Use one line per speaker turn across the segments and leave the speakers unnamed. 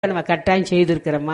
நம்ம கட்டாயம் செய்திருக்கிறோமா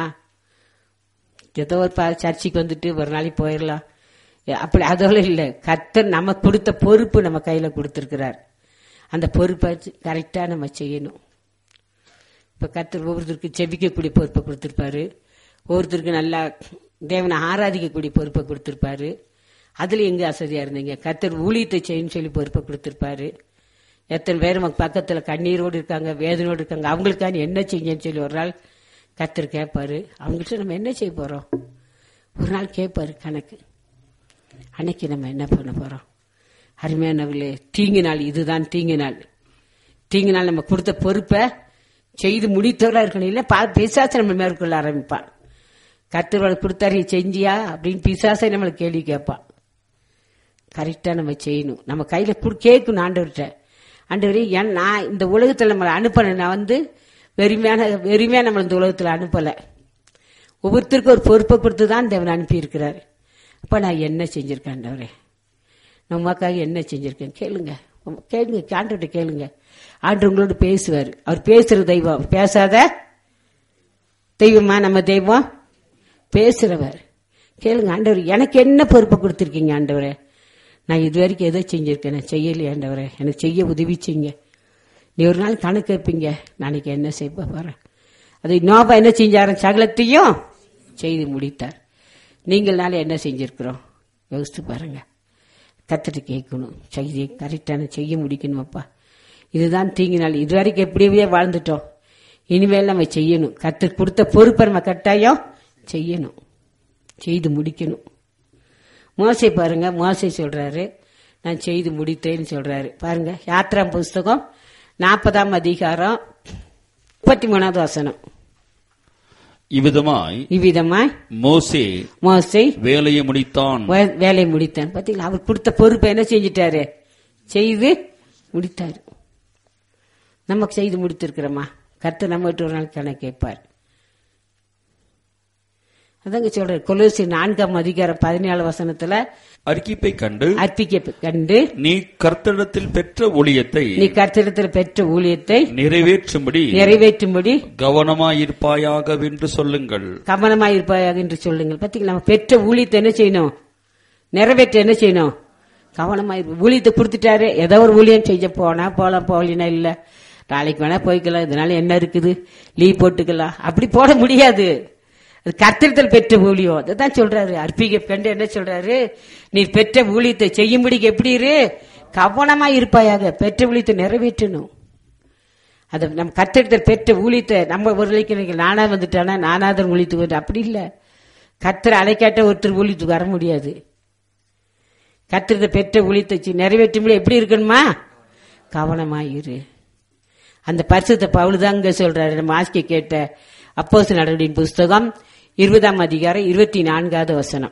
ஏதோ ஒரு பா- சர்ச்சுக்கு வந்துட்டு ஒரு நாளைக்கு போயிடலாம் ஏ, அப்படி அதோட இல்லை கர்த்தர் நம்ம கொடுத்த பொறுப்பு நம்ம கையில கொடுத்திருக்கிறார் அந்த பொறுப்பை கரெக்டா நம்ம செய்யணும் இப்ப கர்த்தர் ஒவ்வொருத்தருக்கு செபிக்கக்கூடிய பொறுப்பை கொடுத்திருப்பாரு ஒவ்வொருத்தருக்கு நல்லா தேவனை ஆராதிக்கக்கூடிய பொறுப்பை கொடுத்திருப்பாரு அதுல எங்க அசதியா இருந்தீங்க கர்த்தர் ஊழியத்தை செய்யணும்னு சொல்லி பொறுப்பை கொடுத்திருப்பாரு எத்தனை பேர் நமக்கு பக்கத்துல கண்ணீரோடு இருக்காங்க வேதனையோடு இருக்காங்க அவங்களுக்கான என்ன செய்யுங்கன்னு சொல்லி ஒரு நாள் கர்த்தர் கேட்பாரு அவங்கள்ட்ட நம்ம என்ன செய்ய போறோம் ஒரு நாள் கேட்பாரு கணக்கு அன்னைக்கு நம்ம என்ன பண்ண போறோம் அருமையானவர்களே தீங்கு நாள் இதுதான் தீங்கு நாள் தீங்கு நாள் நம்ம கொடுத்த பொறுப்பை செய்து முடித்தவரா இருக்கணும் இல்ல பா- பிசாசை நம்ம மேற்கொள்ள ஆரம்பிப்பான் கத்துருவாள் கொடுத்தாரு செஞ்சியா அப்படின்னு பிசாசை நம்மளுக்கு கேள்வி கேட்பான் கரெக்டா நம்ம செய்யணும் நம்ம கையில குடு- கேட்கணும் ஆண்டவர்கிட்ட ஆண்டவரே ஏன் நான் இந்த உலகத்துல நம்மளை அனுப்பல நான் வந்து வெறுமையான வெறுமையா நம்ம இந்த உலகத்துல அனுப்பல ஒவ்வொருத்தருக்கும் ஒரு பொறுப்பை கொடுத்து தான் தேவன் அனுப்பி இருக்கிறாரு அப்ப நான் என்ன செஞ்சிருக்கேன் ஆண்டவரே நமக்காக என்ன செஞ்சிருக்கேன் கேளுங்க கேளுங்க ஆண்டவர்கிட்ட கேளுங்க ஆண்டு உங்களோட பேசுவார் அவர் பேசுற தெய்வம் பேசாத தெய்வமா நம்ம தெய்வம் பேசுறவர் கேளுங்க ஆண்டவர் எனக்கு என்ன பொறுப்பை கொடுத்துருக்கீங்க ஆண்டவரே நான் இது வரைக்கும் எதை செஞ்சிருக்கேன் நான் செய்யலையே ஆண்டவரே எனக்கு செய்ய உதவி செய்யுங்க நீ ஒரு நாள் கணக்கு வைப்பீங்க நாளைக்கு என்ன செய்ய போறேன் அது நோபா என்ன செஞ்சாரு சகலத்தையும் செய்து முடித்தார் நீங்கள்னால என்ன செஞ்சிருக்கிறோம் யோசித்து பாருங்க கத்துட்டு கேட்கணும் செய்தி கரெக்டான செய்ய முடிக்கணுமாப்பா இதுதான் தீங்கு நாள் இது வரைக்கும் எப்படியே வாழ்ந்துட்டோம் இனிமேல் நம்ம செய்யணும் கத்து கொடுத்த பொறுப்பை நம்ம கட்டாயம் செய்யணும் செய்து முடிக்கணும் மோசை பாருங்க மோசை சொல்றாரு நான் செய்து முடித்தேன்னு சொல்றாரு பாருங்க யாத்ரா புஸ்தகம் நாற்பதாம் அதிகாரம் முப்பத்தி மூணாவது வசனம்
இவ்விதமாய்
இவ்விதமாய்
மோசே
மோசை
வேலையை முடித்தான்
வே- வேலையை முடித்தான் பாத்தீங்களா அவர் கொடுத்த பொறுப்பை என்ன செஞ்சிட்டாரு செய்து முடித்தாரு நமக்கு செய்து முடித்திருக்கிறோமா கர்த்தர் நம்ம விட்டு ஒரு நாள் கணக்கு கேட்பார் அதாங்க சொல்றேன் கொலோசி நான்காம் அதிகாரம் பதினேழு வசனத்துல
அறிக்கைப்பை கண்டு
அர்ப்பிக்க கண்டு
நீ கர்த்தரிடத்தில் பெற்ற ஊழியத்தை
நீ கர்த்தரிடத்தில் பெற்ற ஊழியத்தை
நிறைவேற்றும்படி
நிறைவேற்றும்படி
கவனமாயிருப்பாயாகவென்று சொல்லுங்கள்
கவனமாயிருப்பாயாக என்று சொல்லுங்கள் பாத்தீங்களா நம்ம பெற்ற ஊழியத்தை என்ன செய்யணும் நிறைவேற்ற என்ன செய்யணும் கவனமாயிரு ஊழியத்தை கொடுத்துட்டாரு ஏதோ ஒரு ஊழியம் செய்ய போனா போலாம் போகலினா இல்ல நாளைக்கு வேணா போய்க்கலாம் இதனால என்ன இருக்குது லீவ் போட்டுக்கலாம் அப்படி போட முடியாது அது கர்த்தரித்தல் பெற்ற ஊழியம் அதுதான் சொல்றாரு அற்பிக கண்டு என்ன சொல்றாரு நீ பெற்ற ஊழியத்தை செய்யும்படிக்கு எப்படி இரு கவனமா இருப்பாயாக பெற்ற ஊழியத்தை நிறைவேற்றணும் அது நம்ம கத்தெடுத்தல் பெற்ற ஊழியத்தை நம்ம ஒரு நிலைக்கு நானா வந்துட்டானா நானாதான் ஊழியத்துக்கு வந்து அப்படி இல்ல கத்தர் அலைக்காட்ட ஒருத்தர் ஊழியத்துக்கு வர முடியாது கத்திரத்தை பெற்ற ஊழியத்தை செய்- நிறைவேற்றும்படி எப்படி இருக்கணுமா கவனமாயிரு அந்த பரிசுத்த பவுலுதான் இங்க சொல்றாரு நம்ம ஆசிக்க கேட்ட அப்போஸ் நடவடின் புஸ்தகம் இருபதாம் அதிகாரம் இருபத்தி நான்காவது வசனம்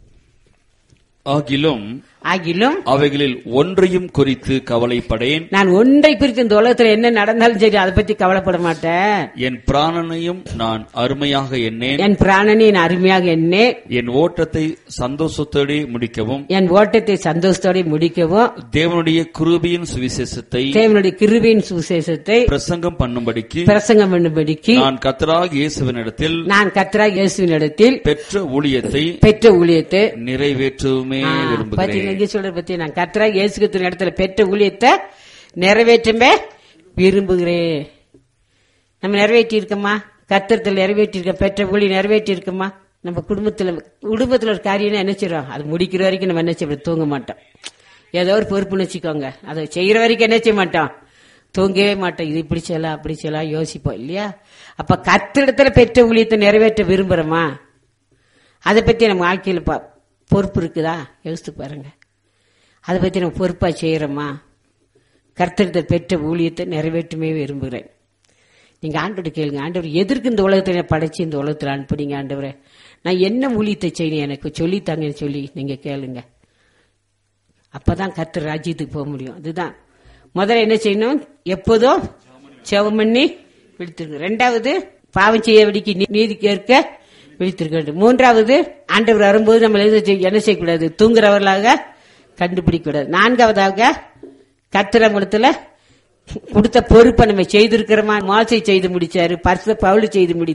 ஆகிலும்
ஆகிலும்
அவைகளில் ஒன்றையும் குறித்து கவலைப்படேன்
நான் ஒன்றை குறித்து இந்த உலகத்துல என்ன நடந்தாலும் சரி அதை பத்தி கவலைப்பட மாட்டேன்
என் பிராணனையும் நான் அருமையாக எண்ணேன்
என் பிராணனை நான் அருமையாக எண்ணே
என் ஓட்டத்தை சந்தோஷத்தோടെ முடிக்கவும்
என் ஓட்டத்தை சந்தோஷத்தோட முடிக்கவும்
தேவனுடைய குருபியின் சுவிசேஷத்தை
தேவனுடைய கிருபையின் சுவிசேஷத்தை
பிரசங்கம் பண்ணும்படிக்கு
பிரசங்கம் பண்ணும்படிக்கு
நான் கத்தராக இயேசுவினிடத்தில்
நான் கத்ரா இயேசுவினிடத்தில்
பெற்ற ஊழியத்தை
பெற்ற ஊழியத்தை
நிறைவேற்றவுமே
ஆ,
விரும்புகிறேன்
பாத்தீங்களா, இங்க சொல்ற பத்தி நான் கத்ரா இயேசுகிற இடத்துல பெற்ற ஊழியத்தை நிறைவேற்றமே விரும்புகிறேன் நம்ம நிறைவேற்றி இருக்கோமா கத்திரத்தில் நிறைவேற்றி இருக்க பெற்ற ஊழி நிறைவேற்றி இருக்கோமா நம்ம குடும்பத்துல குடும்பத்துல ஒரு காரியம்னா என்ன செய்றோம் அது முடிக்கிற வரைக்கும் நம்ம என்ன செய்ய தூங்க மாட்டோம் ஏதோ ஒரு பொறுப்புன்னு வச்சுக்கோங்க அதை செய்யற வரைக்கும் என்ன செய்ய மாட்டோம் தூங்கவே மாட்டோம் இது இப்படி செய்யலாம் அப்படி செய்யலாம் யோசிப்போம் இல்லையா அப்ப கத்திரத்துல பெற்ற ஊழியத்தை நிறைவேற்ற விரும்புறோமா அதை பத்தி நம்ம வாழ்க்கையில பா- பொறுப்பு இருக்குதா யோசித்து பாருங்க அதை பத்தி நம்ம பொறுப்பா செய்யறோமா கர்த்தரிடத்தில் பெற்ற ஊழியத்தை நிறைவேற்றுமே விரும்புகிறேன் நீங்க ஆண்டோட கேளுங்க ஆண்டவர் எதற்கு இந்த உலகத்தை படைச்சு இந்த உலகத்தில் அனுப்புனீங்க ஆண்டவரே நான் என்ன ஊழியத்தை செய்யணும் எனக்கு சொல்லித்தாங்கன்னு சொல்லி நீங்க கேளுங்க அப்பதான் கர்த்தர் ராஜ்யத்துக்கு போக முடியும் அதுதான் முதல்ல என்ன செய்யணும் எப்போதும் செவம் பண்ணி விழித்திருக்க ரெண்டாவது பாவம் செய்ய வெடிக்கு நீதி கேட்க விழித்திருக்க வேண்டும் மூன்றாவது ஆண்டவர் வரும்போது நம்ம எது செய்ய- என்ன செய்யக்கூடாது தூங்குறவர்களாக கண்டுபிடிக்க கூடாது நான்காவதாக கத்திரங்குளத்துல கொடுத்த பொறுப்பை நம்ம செய்திருக்கிறோமா மாசை செய்து முடிச்சாரு பரிசு பவுல் செய்து முடி